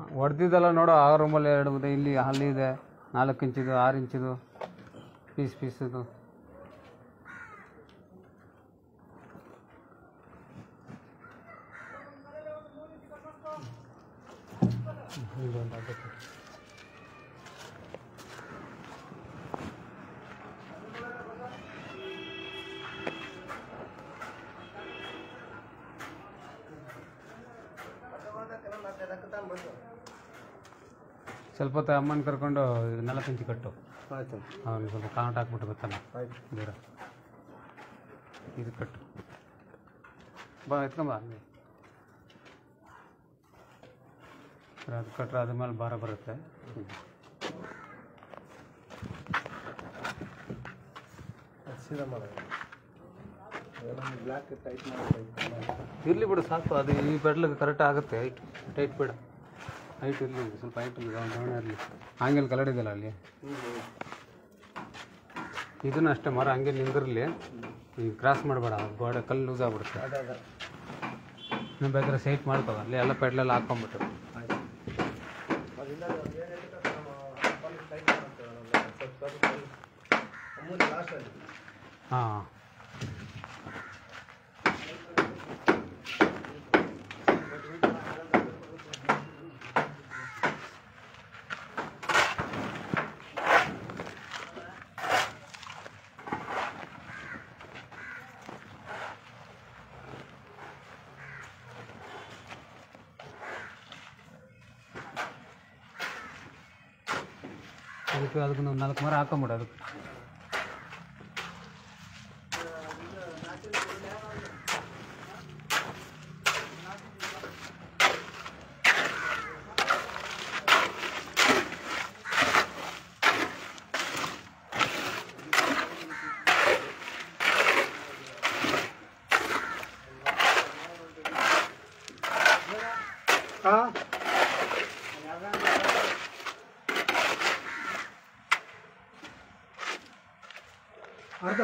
ಹೊಡೆದಿದ್ದಲ್ಲ ನೋಡು ಆ ರೂಮಲ್ಲಿ ಎರಡು ಇದೆ ಇಲ್ಲಿ ಅಲ್ಲಿ ಇದೆ ನಾಲ್ಕು ಇಂಚಿದು ಆರು ಇಂಚಿದು ಪೀಸ್ ಪೀಸದು ಸ್ವಲ್ಪ ಹೊತ್ತು ಅಮ್ಮನ ಕರ್ಕೊಂಡು ಇದು ನಾಲ್ಕು ಇಂಚು ಕಟ್ಟು ಆಯ್ತು ಅವನು ಸ್ವಲ್ಪ ಕಾಂಟ್ ಹಾಕ್ಬಿಟ್ಟು ಗೊತ್ತಲ್ಲ ಆಯ್ತು ದೂರ ಇದು ಕಟ್ಟು ಬಾ ಎತ್ಕೊಂಬ ಹಂಗೆ ಸರಿ, ಅದು ಕಟ್ರೆ ಅದ್ರ ಮೇಲೆ ಭಾರ ಬರುತ್ತೆ ಅದು ಸೀದಾ ಮಾಡೋದು ಬ್ಲ್ಯಾಕ್ ಟೈಟ್ ಮಾಡಿ ಇರಲಿ ಬಿಡು ಸಾಕು ಅದು ಈ ಪೆಡ್ಲಿಗೆ ಕರೆಕ್ಟ್ ಆಗುತ್ತೆ ಹೈಟ್ ಟೈಟ್ ಬೇಡ ಹೈಟ್ ಇರಲಿ ಸ್ವಲ್ಪ ಹೈಟ್ ಗಮನ ಇರಲಿ ಆಂಗಲ್ ಕಲರ್ ಇದೆಯಲ್ಲ ಅಲ್ಲಿ ಇದನ್ನು ಅಷ್ಟೇ ಮರ ಹಂಗೆ ನಿಂದಿರಲಿ ಈಗ ಕ್ರಾಸ್ ಮಾಡಬೇಡ ಗೋಡೆ ಕಲ್ಲು ಲೂಸ್ ಆಗ್ಬಿಡುತ್ತೆ ಅದೇ ಅದೇ ನೀವು ಬೇಕಾದ್ರೆ ಸೈಟ್ ಮಾಡ್ಕೋ ಅಲ್ಲಿ ಎಲ್ಲ ಪೆಡ್ಲೆಲ್ಲ ಹಾಕ್ಕೊಂಬಿಟ್ಟು ಆಯ್ತು ಅದಿಲ್ಲ ಟೈಟ್ ಮಾಡ್ತೇವೆ ಸ್ವಲ್ಪ ಅಮೂಲ್ ಲಾಸ್ಟಲ್ಲಿ ಹಾಂ ಅದಕ್ಕೆ ಅದಕ್ಕೆ ನಾವು ನಾಲ್ಕು ಮರ ಹಾಕೊಂಬಿಡು ಅದಕ್ಕೆ ಹಾಂ ಅರ್ಧ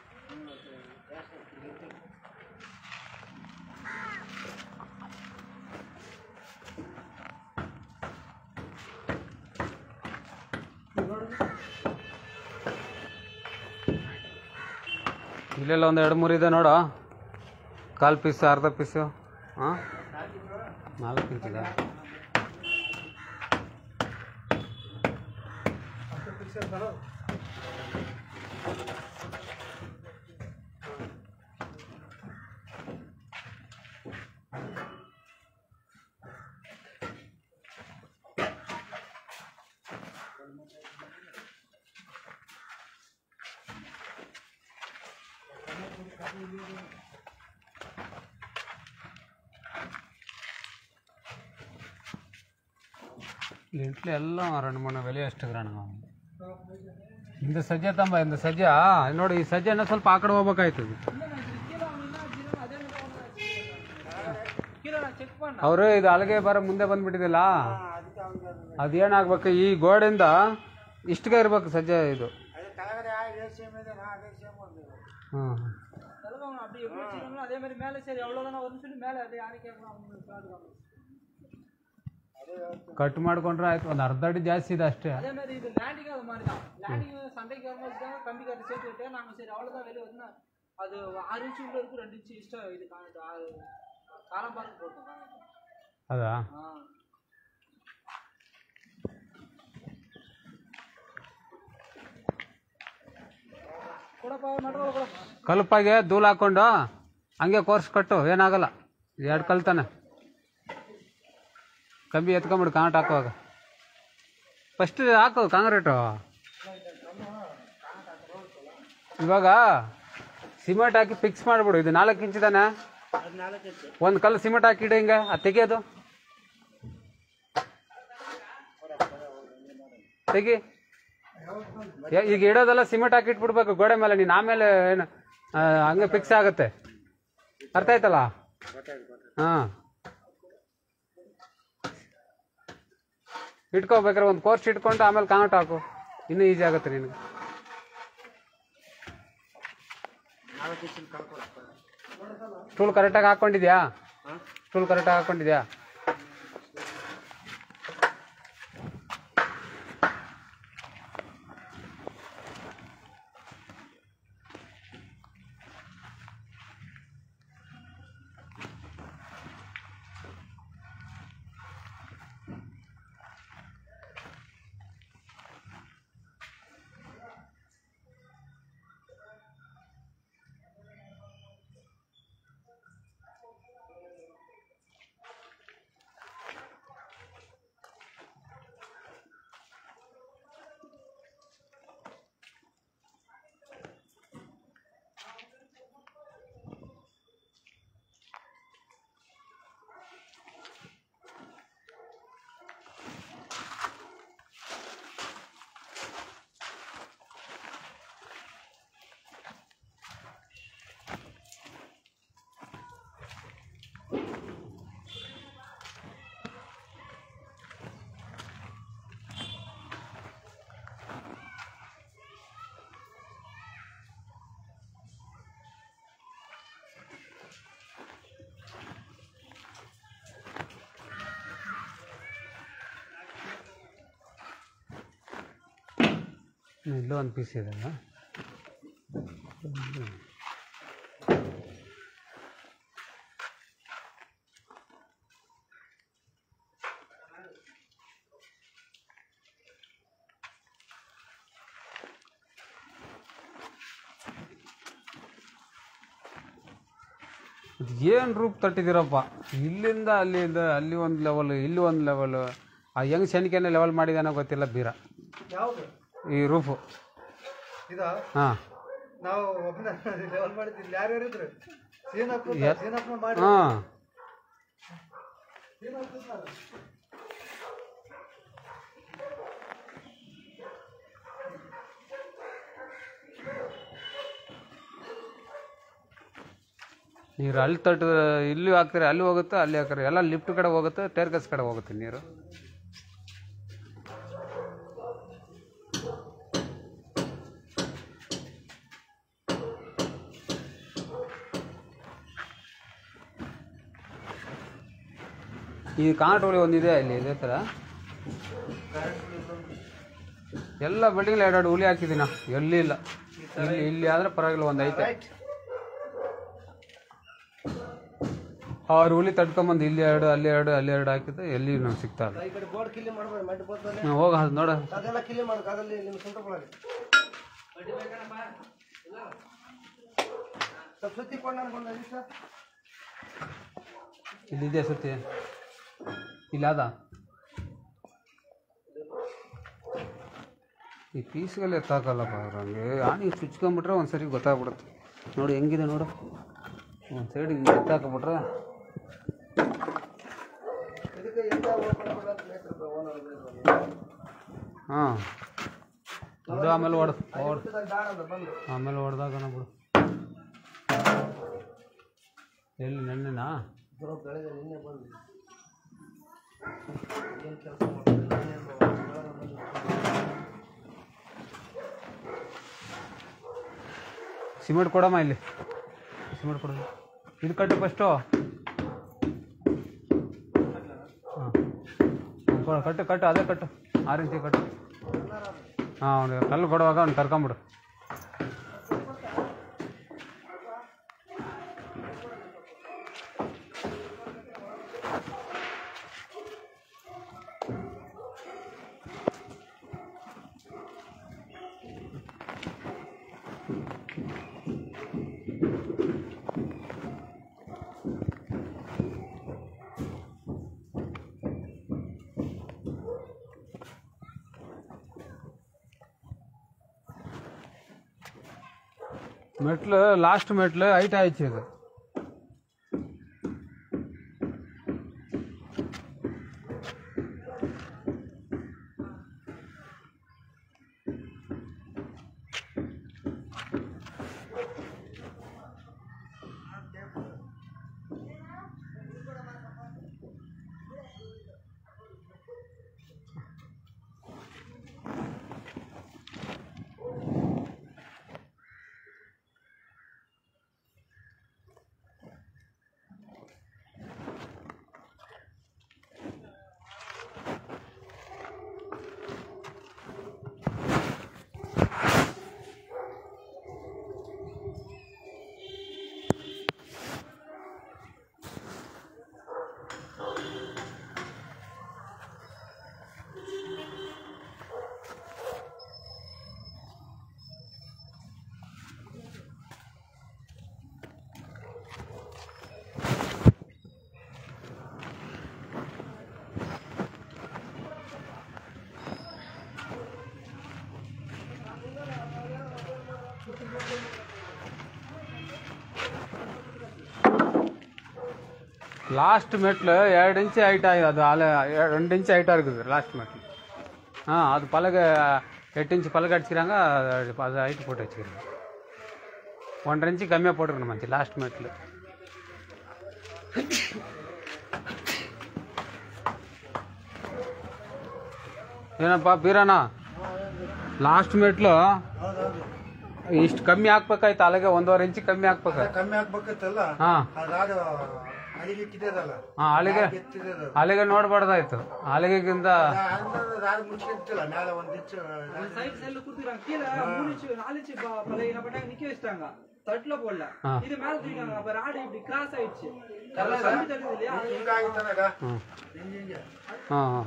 ಇಲ್ಲೆಲ್ಲ ಒಂದು ಎರಡು ಮೂರು ಇದೆ ನೋಡು ಕಾಲು ಪೀಸು ಅರ್ಧ ಪೀಸು ಹಾಂ ನಾಲ್ಕು ಇಂಚಿದೆ ఇంట్లో ఎల్లం రెండు మూడు వెలి ಎಷ್ಟಿಗ್ರಣ ಇಂದ ಸಜ್ಜೆ ತಂಬ ಇಂದ ಸಜ್ಜೆ ನೋಡಿ ಈ ಸಜ್ಜೆನ ಸ್ವಲ್ಪ ಆ ಕಡೆ ಹೋಗ್ಬೇಕಾಯ್ತದೆ ಅವರು ಇದು ಅಲ್ಲಿಗೆ ಬರೋ ಮುಂದೆ ಬಂದ್ಬಿಟ್ಟಿದಿಲ್ಲ ಅದೇನಾಗ್ಬೇಕು ಈ ಗೋಡೆಯಿಂದ ಇಷ್ಟಿಗೆ ಇರ್ಬೇಕು ಸಜ್ಜೆ ಇದು ಹಾಂ அப்படி எப்படி வச்சுக்கணும் அதே மாதிரி மேலே சரி எவ்வளோதானே வரும்னு சொல்லி மேலே அதை யாரும் கேட்கலாம் அவங்க ಕಟ್ ಮಾಡ್ಕೊಂಡ್ರೆ ಆಯ್ತು ಒಂದು ಅರ್ಧ ಅಡಿ ಜಾಸ್ತಿ ಇದೆ ಅಷ್ಟೇ அதே மாதிரி இது லேண்டிங் அது மாதிரி தான் லேண்டிங் சண்டைக்கு வரும்போது தான் கம்பி கட்டி சேர்த்து விட்டு நாங்கள் சரி அவ்வளோதான் வெளியே வந்து அது ஆறு இன்ச்சு உள்ள இருக்கு ரெண்டு இன்ச்சு இஷ்டம் இது காணிட்டு ஆறு காலம் பார்த்து போட்டோம் காணிட்டு ಅದಾ ஆ ಕೊಡಪ್ಪ ನಡ್ರೊಳ ಕೊಡ ಕಲ್ಪಾಗೆ ಧೂಳು ಹಾಕೊಂಡು ಹಂಗೆ ಕೋರ್ಸ್ ಕಟ್ಟು ಏನಾಗಲ್ಲ ಎರಡು ಕಲ್ತಾನೆ ಕಂಬಿ ಎತ್ಕೊಂಬಿಡು ಕಾಂಟ್ ಹಾಕುವಾಗ ಫಸ್ಟ್ ಹಾಕು ಕಾಂಕ್ರೀಟು ಇವಾಗ ಸಿಮೆಂಟ್ ಹಾಕಿ ಫಿಕ್ಸ್ ಮಾಡಿಬಿಡು ಇದು ನಾಲ್ಕು ಇಂಚಿದಾನೆ ಒಂದು ಕಲ್ಲು ಸಿಮೆಂಟ್ ಹಾಕಿಡು ಹಿಂಗೆ ಅದು ತೆಗಿಯೋದು ತೆಗಿ ಏ- ಈಗ ಇಡೋದೆಲ್ಲ ಸಿಮೆಂಟ್ ಹಾಕಿ ಇಟ್ಬಿಡ್ಬೇಕು ಗೋಡೆ ಮೇಲೆ ನೀನು ಆಮೇಲೆ ಏನು ಆ, ಹಂಗೆ ಫಿಕ್ಸ್ ಆಗುತ್ತೆ ಅರ್ಥ ಆಯ್ತಲ್ಲ ಹಾಂ ಇಟ್ಕೋಬೇಕಾದ್ರೆ ಒಂದು ಕೋರ್ಸ್ ಇಟ್ಕೊಂಡು ಆಮೇಲೆ ಕಾಂಟ್ ಹಾಕು ಇನ್ನೂ ಈಸಿ ಆಗುತ್ತೆ ನಿನಗೆ ಸ್ಟೂಲ್ ಕರೆಕ್ಟಾಗಿ ಹಾಕ್ಕೊಂಡಿದ್ಯಾ ಸ್ಟೂಲ್ ಕರೆಕ್ಟಾಗಿ ಹಾಕ್ಕೊಂಡಿದ್ಯಾ ಇಲ್ಲೂ ಒಂದು ಪೀಸ್ ಇದೆ ಏನು ರೂಪ್ ತಟ್ಟಿದ್ದೀರಪ್ಪ ಇಲ್ಲಿಂದ ಅಲ್ಲಿಂದ ಅಲ್ಲಿ ಒಂದು ಲೆವೆಲ್ ಇಲ್ಲಿ ಒಂದು ಲೆವೆಲ್ ಆ ಹೆಂಗ್ ಶನಿಕೆನ ಲೆವೆಲ್ ಮಾಡಿದಾನೋ ಗೊತ್ತಿಲ್ಲ ಬೀರ ಯಾವುದು ಈ ರೂಫು ಇದಾ ಹಾಂ ನಾವು ಒಬ್ಬನ ಲೆವೆಲ್ ಮಾಡಿದ್ದಿಲ್ಲ ಯಾರ್ಯಾರು ಇದ್ರು ಸೀನಪ್ಪ ಸೀನಪ್ಪ ಮಾಡಿ ಹಾಂ ಸೀನಪ್ಪ ಇದ್ನಲ್ಲ. ನೀರು ಅಲ್ಲಿ ತಟ್ಟು ಇಲ್ಲಿ ಹಾಕ್ತಾರೆ ಅಲ್ಲಿ ಹೋಗುತ್ತೆ ಅಲ್ಲಿ ಹಾಕ್ತಾರೆ ಎಲ್ಲ ಲಿಫ್ಟ್ ಕಡೆ ಹೋಗುತ್ತೆ ಟೇರ್ಕಸ್ ಕಡೆ ಹೋಗುತ್ತೆ ನೀರು ಈ ಕಾನಟೋಳಿ ಒಂದಿದೆ ಇಲ್ಲಿ ಇದೇ ಥರ ಎಲ್ಲ ಬಿಲ್ಡಿಂಗ್ ಎರಡೆರಡು ಹುಲಿ ಹಾಕಿದ್ದೀನ ಎಲ್ಲಿ ಇಲ್ಲ ಇಲ್ಲಿ ಇಲ್ಲಿ ಆದ್ರೆ ಪರವಾಗಿಲ್ಲ ಒಂದು ಐತೆ ರೈಟ್ ಆರು ಹುಲಿ ತಡ್ಕೊಂಬಂದು ಇಲ್ಲಿ ಎರಡು ಅಲ್ಲಿ ಎರಡು ಅಲ್ಲಿ ಎರಡು ಹಾಕಿದ್ರೆ ಎಲ್ಲಿ ನಮ್ಗೆ ಸಿಗ್ತಾ ಇಲ್ಲ ಈ ಕಡೆ ಬೋರ್ಡ್ ಕಿಲ್ಲಿ ಮಾಡ್ಬೇಡಿ ಮಡ್ಡಿ ಬೋದ್ದಲ್ಲಿ ಹ್ಮ್, ಹೋಗ ಅದು ನೋಡ ಅದೆಲ್ಲ ಕಿಲ್ಲಿ ಮಾಡೋದು ಅದಲ್ಲಿ ನಿಮ್ಮ ಸ್ವಂತ ಕೊಡಲಿ ಸ್ವಲ್ಪ ಸುತ್ತಿ ಕೊಂಡು ಅನ್ಕೊಂಡು ನಿಮಿಷ ಇಲ್ಲಿದೆ ಸುತ್ತಿ ಇಲ್ಲ ಅದ ಈ ಪೀಸ್ಗಳು ಎತ್ತಾಕಲ್ಲಪ್ಪ ಅವ್ರು ಹಂಗೆ ಆನಿ ಚುಚ್ಕೊಂಬಿಟ್ರೆ ಒಂದು ಸರಿ ಗೊತ್ತಾಗ್ಬಿಡುತ್ತೆ ನೋಡಿ ಹೆಂಗಿದೆ ನೋಡು ಒಂದು ಸೈಡ್ ಹಿಂಗೆ ಎತ್ತಾಕ್ಬಿಟ್ರೆ ಇದಕ್ಕೆ ಎಂತ ಓಪನ್ ಮಾಡೋದು ಬೇಕು ಓನರ್ ಹಾಂ ಅದು ಆಮೇಲೆ ಹೊಡ್ ಹೊಡ್ ದಾರ ಅಂತ ಬಂದು ಆಮೇಲೆ ಹೊಡೆದಾಗ ಬಿಡು ಎಲ್ಲಿ ನೆನ್ನೆನಾ ಬರೋ ಬೆಳಗ್ಗೆ ನಿನ್ನೆ ಬಂದು ಏನು ಕೆಲಸ ಮಾಡ್ತಾರೆ ನಿನ್ನೆ ಬೆಳಗ್ಗೆ ಬಂದು ಸಿಮೆಂಟ್ ಕೊಡಮ್ಮ ಇಲ್ಲಿ ಸಿಮೆಂಟ್ ಕೊಡ ಇದು ಕಟ್ಟು ಫಸ್ಟು ಹಾಂ ಕಟ್ಟು ಕಟ್ಟು ಅದೇ ಕಟ್ಟು ಆರು ಇಂಚಿ ಕಟ್ಟು ಹಾಂ ಅವ್ನಿಗೆ ಕಲ್ಲು ಕೊಡುವಾಗ ಅವ್ನು ಕರ್ಕೊಂಬಿಡು ಮೆಟ್ಲು ಲಾಸ್ಟ್ ಮೆಟ್ಲು ಹೈಟ್ ಆಯ್ತು ಇದು லாஸ்ட் மெட்டில் ஏழு இன்ச்சு ஹைட் ஆகி அது அல ஏ- ரெண்டு இன்ச்சு ஹைட்டாக இருக்குது லாஸ்ட் மெட்டில் ஆ அது பலகை எட்டு இன்ச்சு பலகை அடிச்சுக்கிறாங்க அது அது ஹைட்டு போட்டு வச்சுக்கிறாங்க ஒன்றரை இன்ச்சு கம்மியாக போட்டுருக்கணும் மச்சி லாஸ்ட் மெட்டில் ಏನಪ್ಪ ಬೀರಣ್ಣ ಲಾಸ್ಟ್ ಮೆಟ್ಲು ಹೌದೌದು ಇಷ್ಟು ಕಮ್ಮಿ ಹಾಕ್ಬೇಕಾಯ್ತು ಅಲ್ಲಿಗೆ ಒಂದೂವರೆ ಇಂಚು ಕಮ್ಮಿ ಹಾಕ್ಬೇಕು ಕಮ್ಮಿ ಆಗ್ಬೇಕಿತ್ತಲ್ಲ ಹಾಂ ಅದಾದ ಅಲ್ಲಿಗೆ ಕಿತ್ತದಲ್ಲ ಹಾಂ ಅಲ್ಲಿಗೆ ಎತ್ತಿದದ ಅಲ್ಲಿಗೆ ನೋಡ್ಬಾರ್ದಾಯ್ತು ಅಲ್ಲಿಗೆಗಿಂತ ರಾರು ಮುಚ್ಚಿರ್ತಿಲ್ಲ ಮೇಲೆ ಒಂದು ಇಂಚು சைடு சைடுல குடுத்துறாங்க கீழே மூணு இன்ச்சு நாலு இன்ச்சு ப- பழைய என்ன பண்ணாங்க நிக்க வச்சிட்டாங்க தட்டுல போடல ஆ. இது மேல தூக்கிட்டாங்க அப்ப ராடு இப்படி கிராஸ் ஆயிடுச்சு கம்பி தள்ளுது இல்லையா அது ಹಿಂಗಾಗಿತ್ತದಾಗ ಹ್ಞೂ ಹಿಂಗೆ ಹಿಂಗೆ ಹಾಂ ಹಾಂ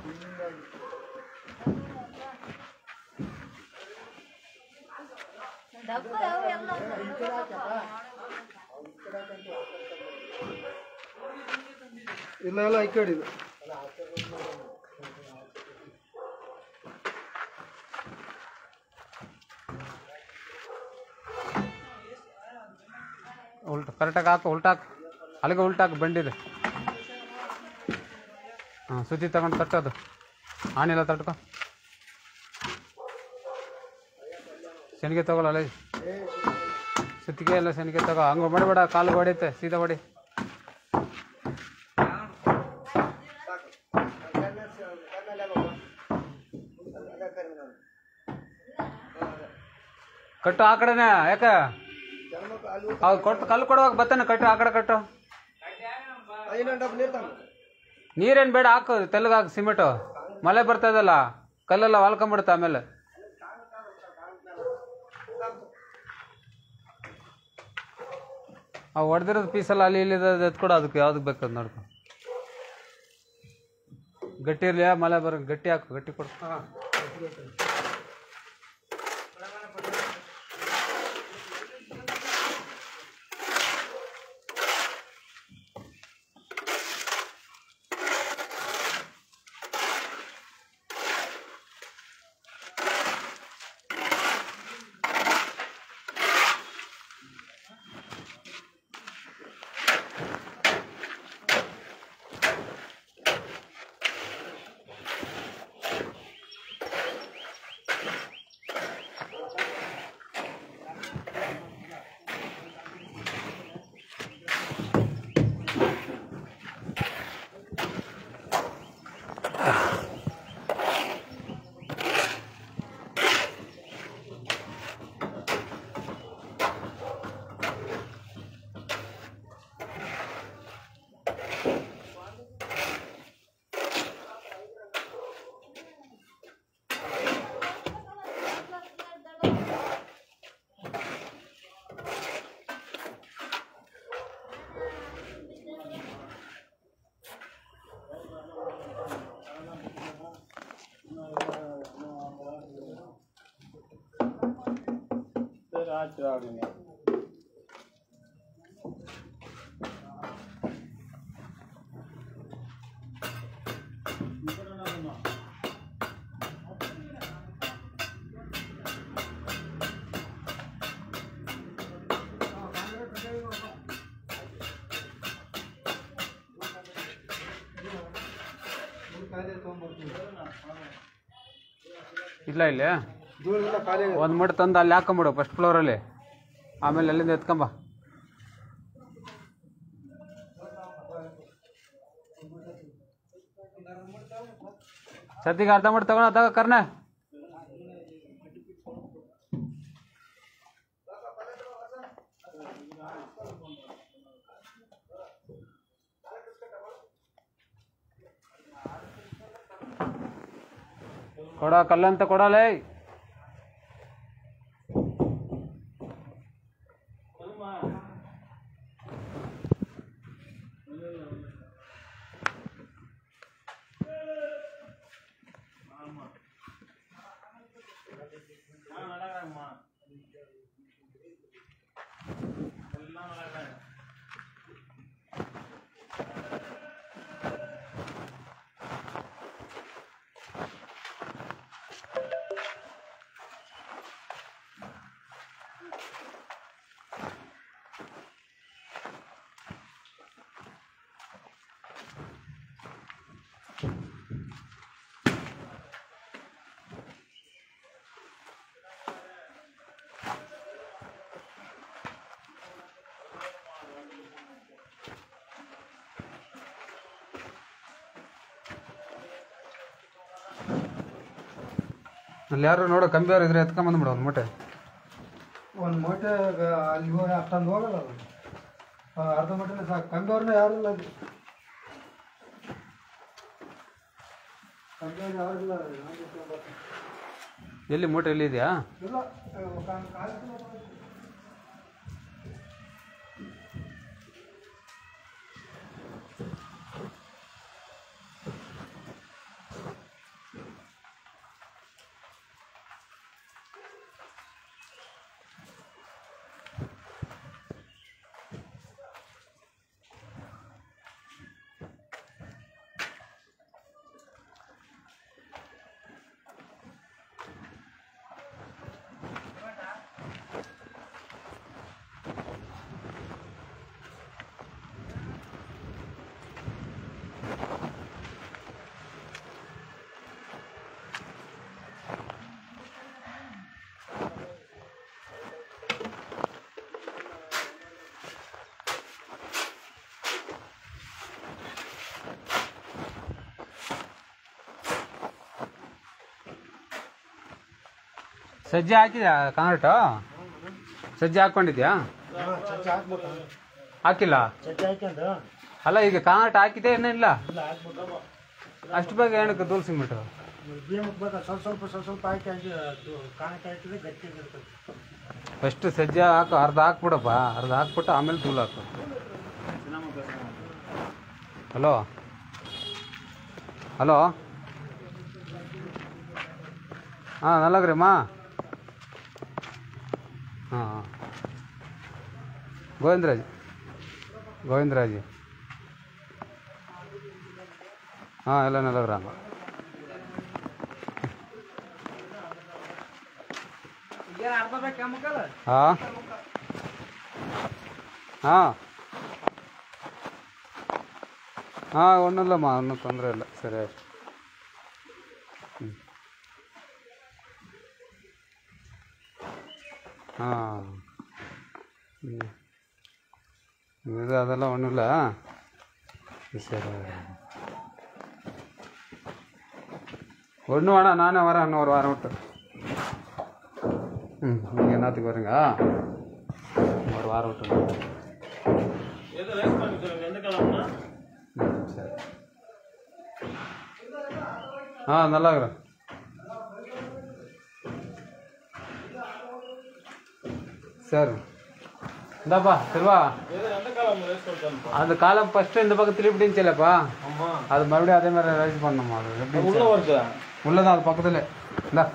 ಇಲ್ಲ ಎಲ್ಲ ಈ ಕಡೆ ಇದು ಉಲ್ಟ ಕರೆಕ್ಟಾಗಿ ಹಾಕು ಉಲ್ಟಾಕು ಅಲ್ಲಿಗೆ ಉಲ್ಟಾಕು ಬಂಡಿದೆ ಹಾಂ ಸುತ್ತಿ ತಗೊಂಡು ತಟ್ಟೋದು ಆನೆಲ್ಲ ತಟ್ಕೊ ಶನಿಗೆ ತಗೊಳ್ಳ ಅಲ್ಲೇ ಸುತ್ತಿಗೆ ಎಲ್ಲ ಶನಿಗೆ ತಗೋ ಹಂಗೆ ಮಾಡಬೇಡ ಕಾಲು ಹೊಡಿತೆ ಸೀದಾ ಹೊಡಿ ಕಟ್ಟು ಆ ಕಡೆನೇ ಯಾಕೆ ಅವ್ರು ಕೊಟ್ಟು ಕಲ್ಲು ಕೊಡುವಾಗ ಬತ್ತಾನೆ ಕಟ್ಟು ಆ ಕಡೆ ಕಟ್ಟು ನೀರೇನು ಬೇಡ ಹಾಕು ತೆಲ್ಲಗಾಕ ಸಿಮೆಂಟು ಮಳೆ ಬರ್ತದಲ್ಲ ಕಲ್ಲೆಲ್ಲ ವಾಲ್ಕೊಂಬಿಡುತ್ತೆ ಆಮೇಲೆ ಆ ಹೊಡೆದಿರೋದು ಪೀಸೆಲ್ಲ ಅಲ್ಲಿ ಇಲ್ಲಿ ಎತ್ಕೊಡು ಅದಕ್ಕೆ ಯಾವ್ದಕ್ಕೆ ಬೇಕಾದ್ ನೋಡ್ಕೊ ಗಟ್ಟಿ ಇರಲಿ ಮಳೆ ಬರೋ ಗಟ್ಟಿ ಹಾಕು ಗಟ್ಟಿ ಕೊಡು ಇಲ್ಲ ಇಲ್ಲಿ ಧೂಳೆಲ್ಲ ಖಾಲಿ ಒಂದು ಮಡ್ ತಂದು ಅಲ್ಲಿ ಹಾಕೊಂಬಿಡು ಫಸ್ಟ್ ಫ್ಲೋರಲ್ಲಿ ಆಮೇಲೆ ಅಲ್ಲಿಂದ ಎತ್ಕೊಂಬ ಸದ್ಯಗೆ ಅರ್ಧ ಮಾಡಿ ತಗೊಂಡ ತಗೋ ಕರ್ನ ಕೊಡ ಕಲ್ಲಂತ ಕೊಡಲೇ ಅಲ್ಲಿ ಯಾರು ನೋಡೋ ಕಂಬಿ ಅವ್ರು ಇದ್ರೆ ಎತ್ಕೊಂಬಂದ್ಬಿಡು ಒಂದು ಮೂಟೆ ಒಂದು ಮೂಟೆ ಅಲ್ಲಿ ಹೋಗಿ ಅಷ್ಟೊಂದು ಹೋಗಲ್ಲ ಅದು ಆ, ಅರ್ಧ ಮೂಟೆನೇ ಸಾಕು ಕಂಬಿಯವ್ರನ್ನ ಯಾರು ಇಲ್ಲ ಅಲ್ಲಿ ಕಂಪ್ಲೇಂಟ್ ಯಾರಿಲ್ಲ ನಾನು ತೊಗೊಂಬರ್ತೀನಿ. ಎಲ್ಲಿ ಮೂಟೆ ಎಲ್ಲಿ ಇದೆಯಾ ಇಲ್ಲ ಕಾಲು ಕಾಲು ಸಜ್ಜೆ ಹಾಕಿದ್ಯಾ ಕಾಂಗ್ರೆಟು ಸಜ್ಜೆ ಹಾಕ್ಕೊಂಡಿದ್ಯಾ ಚಚ್ಚ ಹಾಕ್ಬೇಕು ಹಾಕಿಲ್ಲ ಚಚ್ಚ ಹಾಕ್ಯಂದು ಅಲ್ಲ ಈಗ ಕಾಂಗ್ರೆಟ್ ಹಾಕಿದೆ ಏನಿಲ್ಲ ಇಲ್ಲ ಹಾಕ್ಬೇಕು ಅಷ್ಟು ಬೇಗ ಏನಕ್ಕೆ ದೂಲ್ಸಿಬಿಟ್ಟು ಭೀಮಕ್ಕೆ ಬೇಕಾ ಸ್ವಲ್ಪ ಸ್ವಲ್ಪ ಸ್ವಲ್ಪ ಸ್ವಲ್ಪ ಹಾಕಿ ಹಾಕಿ ಅದು ಕಾಣಕ್ಕೆ ಹಾಕಿದ್ರೆ ಗಟ್ಟಿಯಾಗಿರ್ತದೆ ಫಸ್ಟ್ ಸಜ್ಜೆ ಹಾಕು ಅರ್ಧ ಹಾಕ್ಬಿಡಪ್ಪ ಅರ್ಧ ಹಾಕ್ಬಿಟ್ಟು ಆಮೇಲೆ ತೂಲ್ ಹಾಕು ಹಲೋ ಹಲೋ ಹಾಂ ನಲ್ಲಗ್ರಿಮ್ಮ ಹಾಂ ಹಾಂ ಗೋವಿಂದರಾಜ್ ಗೋವಿಂದರಾಜ್ ಹಾಂ ಎಲ್ಲ ನಲ್ಲಗ್ರ ಏನು ಅರ್ಧ ಬೇಕು ಕೆಮ್ಮಕ್ಕಲ್ಲ ಹಾಂ ಹಾಂ ಹಾಂ ಒನ್ನಲ್ಲಮ್ಮ ಅನ್ನೋ ತೊಂದರೆ ಇಲ್ಲ ಸರಿ ಆಯ್ತು ಹ್ಞೂ ಹಾಂ ಹ್ಞೂ ಇದು ಅದೆಲ್ಲ ಒಣ್ಣಿಲ್ಲ ಸರಿ ஒன்று வேணா நானே வரேன் இன்னும் ஒரு வாரம் விட்டு ம் நீங்கள் என்னத்துக்கு வரீங்க ஒரு வாரம் விட்டு ம் சரி ஆ நல்லா இருக்கிறேன் சரி இந்தாப்பா செல்வா அந்த காலம் ஃபஸ்ட்டு இந்த பக்கம் திருப்பி இருந்துச்சுல்லப்பா அது மறுபடியும் அதே மாதிரி ரைஸ் பண்ணணுமா அது எப்படி இருந்துச்சு? உள்ளதான் அது பக்கத்துல இந்தா